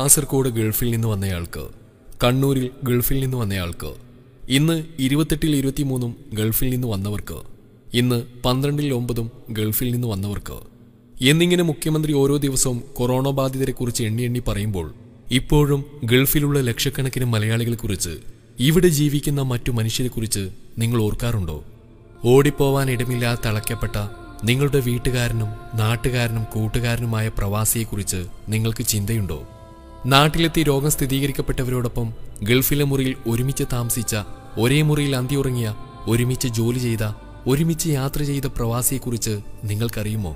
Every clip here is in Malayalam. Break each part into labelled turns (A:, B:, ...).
A: കാസർഗോഡ് ഗൾഫിൽ നിന്ന് വന്നയാൾക്ക് കണ്ണൂരിൽ ഗൾഫിൽ നിന്ന് വന്നയാൾക്ക് ഇന്ന് ഇരുപത്തെട്ടിൽ ഇരുപത്തിമൂന്നും ഗൾഫിൽ നിന്ന് വന്നവർക്ക് ഇന്ന് പന്ത്രണ്ടിൽ ഒമ്പതും ഗൾഫിൽ നിന്ന് വന്നവർക്ക് എന്നിങ്ങനെ മുഖ്യമന്ത്രി ഓരോ ദിവസവും കൊറോണ ബാധിതരെക്കുറിച്ച് എണ്ണി എണ്ണി പറയുമ്പോൾ ഇപ്പോഴും ഗൾഫിലുള്ള ലക്ഷക്കണക്കിന് മലയാളികളെക്കുറിച്ച് ഇവിടെ ജീവിക്കുന്ന മറ്റു മനുഷ്യരെക്കുറിച്ച് നിങ്ങൾ ഓർക്കാറുണ്ടോ ഓടിപ്പോവാൻ ഇടമില്ലാതെ തളയ്ക്കപ്പെട്ട നിങ്ങളുടെ വീട്ടുകാരനും നാട്ടുകാരനും കൂട്ടുകാരനുമായ പ്രവാസിയെക്കുറിച്ച് നിങ്ങൾക്ക് ചിന്തയുണ്ടോ നാട്ടിലെത്തി രോഗം സ്ഥിരീകരിക്കപ്പെട്ടവരോടൊപ്പം ഗൾഫിലെ മുറിയിൽ ഒരുമിച്ച് താമസിച്ച ഒരേ മുറിയിൽ അന്തിയുറങ്ങിയ ഒരുമിച്ച് ജോലി ചെയ്ത ഒരുമിച്ച് യാത്ര ചെയ്ത പ്രവാസിയെക്കുറിച്ച് നിങ്ങൾക്കറിയുമോ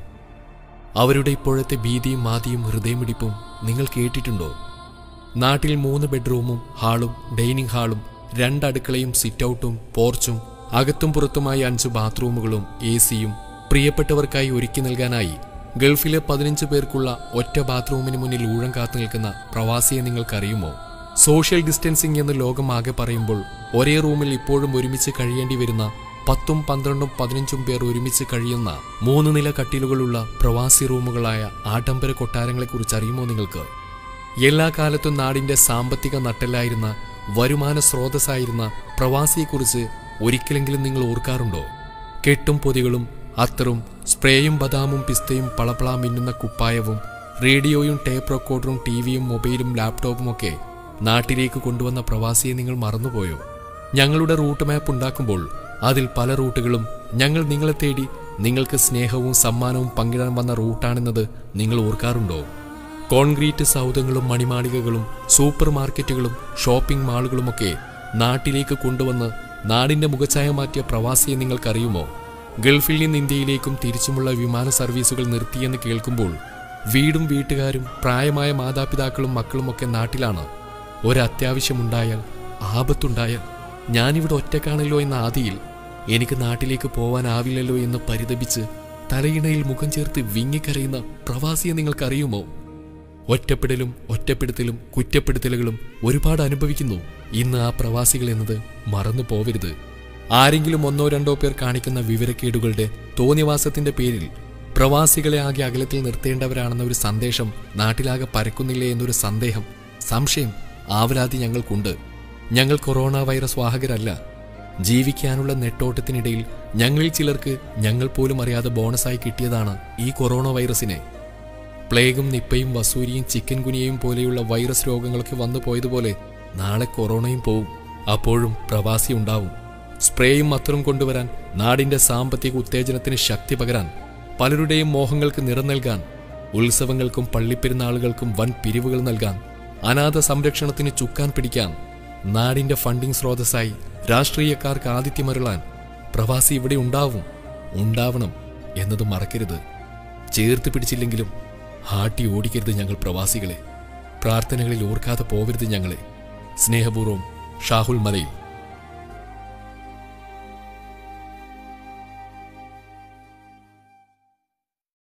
A: അവരുടെ ഇപ്പോഴത്തെ ഭീതിയും മാതിയും ഹൃദയമിടിപ്പും നിങ്ങൾ കേട്ടിട്ടുണ്ടോ നാട്ടിൽ മൂന്ന് ബെഡ്റൂമും ഹാളും ഡൈനിങ് ഹാളും രണ്ട് അടുക്കളയും സിറ്റൗട്ടും പോർച്ചും അകത്തും പുറത്തുമായി അഞ്ച് ബാത്റൂമുകളും എ സിയും പ്രിയപ്പെട്ടവർക്കായി ഒരുക്കി നൽകാനായി ഗൾഫിലെ പതിനഞ്ച് പേർക്കുള്ള ഒറ്റ ബാത്റൂമിന് മുന്നിൽ ഊഴം കാത്തു നിൽക്കുന്ന പ്രവാസിയെ നിങ്ങൾക്കറിയുമോ സോഷ്യൽ ഡിസ്റ്റൻസിംഗ് എന്ന് ലോകമാകെ പറയുമ്പോൾ ഒരേ റൂമിൽ ഇപ്പോഴും ഒരുമിച്ച് കഴിയേണ്ടി വരുന്ന പത്തും പന്ത്രണ്ടും പതിനഞ്ചും പേർ ഒരുമിച്ച് കഴിയുന്ന മൂന്ന് നില കട്ടിലുകളുള്ള പ്രവാസി റൂമുകളായ ആഡംബര കൊട്ടാരങ്ങളെക്കുറിച്ച് അറിയുമോ നിങ്ങൾക്ക് എല്ലാ കാലത്തും നാടിന്റെ സാമ്പത്തിക നട്ടെല്ലായിരുന്ന വരുമാന സ്രോതസ്സായിരുന്ന പ്രവാസിയെക്കുറിച്ച് ഒരിക്കലെങ്കിലും നിങ്ങൾ ഓർക്കാറുണ്ടോ കെട്ടും പൊതികളും അത്തറും സ്പ്രേയും ബദാമും പിസ്തയും പളപ്പള മിന്നുന്ന കുപ്പായവും റേഡിയോയും ടേപ്പ് റെക്കോർഡറും ടി വിയും മൊബൈലും ലാപ്ടോപ്പും ഒക്കെ നാട്ടിലേക്ക് കൊണ്ടുവന്ന പ്രവാസിയെ നിങ്ങൾ മറന്നുപോയോ ഞങ്ങളുടെ റൂട്ട് മാപ്പ് ഉണ്ടാക്കുമ്പോൾ അതിൽ പല റൂട്ടുകളും ഞങ്ങൾ നിങ്ങളെ തേടി നിങ്ങൾക്ക് സ്നേഹവും സമ്മാനവും പങ്കിടാൻ വന്ന റൂട്ടാണെന്നത് നിങ്ങൾ ഓർക്കാറുണ്ടോ കോൺക്രീറ്റ് സൗധങ്ങളും മണിമാളികകളും സൂപ്പർ മാർക്കറ്റുകളും ഷോപ്പിംഗ് മാളുകളുമൊക്കെ നാട്ടിലേക്ക് കൊണ്ടുവന്ന് നാടിന്റെ മുഖച്ഛായ മാറ്റിയ പ്രവാസിയെ നിങ്ങൾക്കറിയുമോ ഗൾഫിൽ നിന്ന് ഇന്ത്യയിലേക്കും തിരിച്ചുമുള്ള വിമാന സർവീസുകൾ നിർത്തിയെന്ന് കേൾക്കുമ്പോൾ വീടും വീട്ടുകാരും പ്രായമായ മാതാപിതാക്കളും മക്കളുമൊക്കെ നാട്ടിലാണ് ഒരത്യാവശ്യമുണ്ടായാൽ ആപത്തുണ്ടായാൽ ഞാനിവിടെ ഒറ്റക്കാണല്ലോ എന്ന ആദിയിൽ എനിക്ക് നാട്ടിലേക്ക് പോവാനാവില്ലല്ലോ എന്ന് പരിതപിച്ച് തലയിണയിൽ മുഖം ചേർത്ത് വിങ്ങിക്കരയുന്ന പ്രവാസിയെ നിങ്ങൾക്കറിയുമോ ഒറ്റപ്പെടലും ഒറ്റപ്പെടുത്തലും കുറ്റപ്പെടുത്തലുകളും ഒരുപാട് അനുഭവിക്കുന്നു ഇന്ന് ആ പ്രവാസികൾ എന്നത് മറന്നു പോവരുത് ആരെങ്കിലും ഒന്നോ രണ്ടോ പേർ കാണിക്കുന്ന വിവരക്കേടുകളുടെ തോന്നിവാസത്തിന്റെ പേരിൽ പ്രവാസികളെ ആകെ അകലത്തിൽ നിർത്തേണ്ടവരാണെന്ന ഒരു സന്ദേശം നാട്ടിലാകെ പരക്കുന്നില്ലേ എന്നൊരു സന്ദേഹം സംശയം ആവലാതി ഞങ്ങൾക്കുണ്ട് ഞങ്ങൾ കൊറോണ വൈറസ് വാഹകരല്ല ജീവിക്കാനുള്ള നെട്ടോട്ടത്തിനിടയിൽ ഞങ്ങളിൽ ചിലർക്ക് ഞങ്ങൾ പോലും അറിയാതെ ബോണസായി കിട്ടിയതാണ് ഈ കൊറോണ വൈറസിനെ പ്ലേഗും നിപ്പയും വസൂരിയും ചിക്കൻ കുനിയയും പോലെയുള്ള വൈറസ് രോഗങ്ങളൊക്കെ വന്നു പോയതുപോലെ നാളെ കൊറോണയും പോവും അപ്പോഴും പ്രവാസി ഉണ്ടാവും സ്പ്രേയും അത്തറും കൊണ്ടുവരാൻ നാടിന്റെ സാമ്പത്തിക ഉത്തേജനത്തിന് ശക്തി പകരാൻ പലരുടെയും മോഹങ്ങൾക്ക് നിറം നൽകാൻ ഉത്സവങ്ങൾക്കും പള്ളിപ്പെരുന്നാളുകൾക്കും വൻ പിരിവുകൾ നൽകാൻ അനാഥ സംരക്ഷണത്തിന് ചുക്കാൻ പിടിക്കാൻ നാടിന്റെ ഫണ്ടിംഗ് സ്രോതസ്സായി രാഷ്ട്രീയക്കാർക്ക് ആതിഥ്യമരുളാൻ പ്രവാസി ഇവിടെ ഉണ്ടാവും ഉണ്ടാവണം എന്നത് മറക്കരുത് ചേർത്ത് പിടിച്ചില്ലെങ്കിലും ഹാട്ടി ഓടിക്കരുത് ഞങ്ങൾ പ്രവാസികളെ പ്രാർത്ഥനകളിൽ ഓർക്കാതെ പോവരുത് ഞങ്ങളെ സ്നേഹപൂർവ്വം ഷാഹുൽ മലയിൽ